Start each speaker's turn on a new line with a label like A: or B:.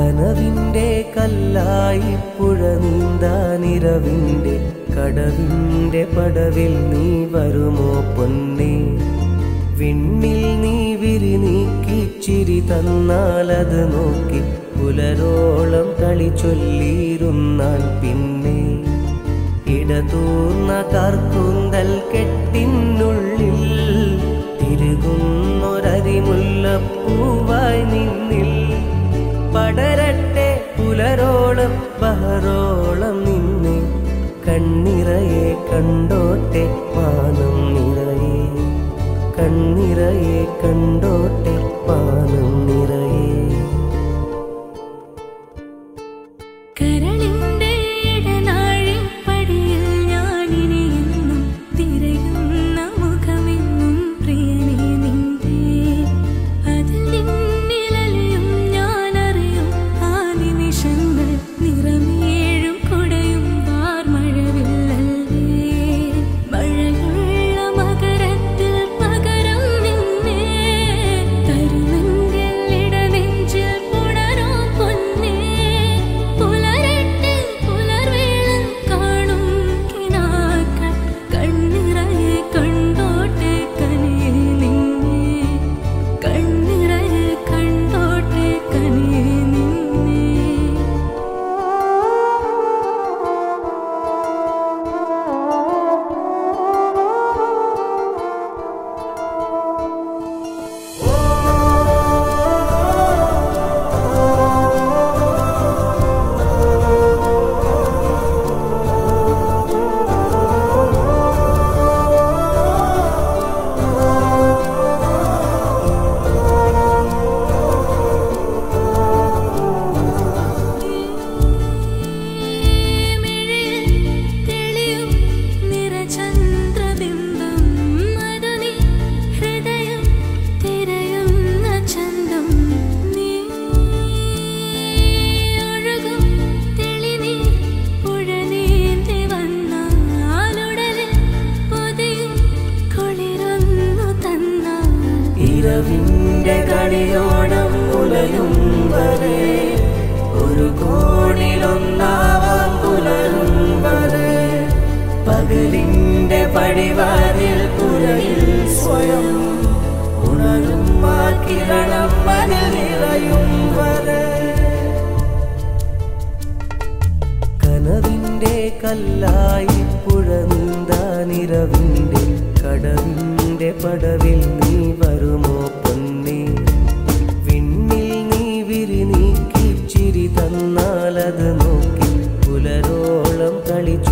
A: കനവിൻ്റെ കല്ലായി പുഴ നീന്താനിരവിൻ്റെ കടവിൻ്റെ പടവിൽ നീ വരുമോ പൊന്നേ വിണ്ണിൽ നീ വിരി നീക്കി ചിരി തന്നാലത് നോക്കി പുലരോളം കളി ചൊല്ലിയിരുന്നാൽ പിന്നെ ഇടതൂർന്ന കാർക്കൂന്തൽ കെട്ടിനുള്ളിൽ തിരുകുന്നൊരരിമുല്ലപ്പൂവായി നിന്നിൽ പടരട്ടെ പുലരോളം ബഹറോളം നിന്നെ കണ്ണിറയെ കണ്ടോട്ടെ മാനം നിറയെ കണ്ണിറയെ കണ്ടോട്ടെ മാനം നിറയെ
B: കരളിന്റെ ഇടനാഴിപ്പടിയിൽ ഞാനിനിയെന്നും തിരയുന്ന മുഖമെന്നും പ്രിയനേ നിന്റെ അതിൽ നിന്നിലലിയും ഞാനറിയും ആ നിമിഷങ്ങൾ നിറമേഴും കുടയും വാർമഴവില്ലല്ലേ മഴയുള്ള മകരത്തിൽ പകരം നിന്നെ തരുമെന്റെ ഇടനെഞ്ചിൽ പുണരോ പൊന്നേ പുലരട്ടെ പുലർവേള കാണും കിനാക്കൾ കണ്ണിറയെ കണ്ടോട്ടെ കനിയെ നിന്നെ കണ്ണിറയെ കണ്ടോട്ടെ കനിയെ നിന്നെ തെളിയും നിറചന്ദ്രബിംബം അതു നീ ഹൃദയം തിരയുന്ന ചന്തം നീ ഒഴുകും തെളിനീർ പുഴ നീന്തി വന്നാലുടലിൽ പൊതിയും കുളിരൊന്നു തന്നാൽ
A: ഇരവിന്റെ കളിയോടം ഉലയും വരെ ഒരു കോണിലൊന്നാവാൻ പുലരും വരെ പകലിന്റെ പടിവാരിൽ പുരയിൽ സ്വയം ഉണരും ആ കിരണം അതിൽ നിറയും വരെ കനവിന്റെ കല്ലായി പുഴ നീന്താനിരവിന്റെ കടവിന്റെ പടവിൽ നീ വരുമോ പൊന്നേ വിണ്ണിൽ നീ വിരി നീക്കി ചിരി തന്നാലത് നോക്കി പുലരോളം കളി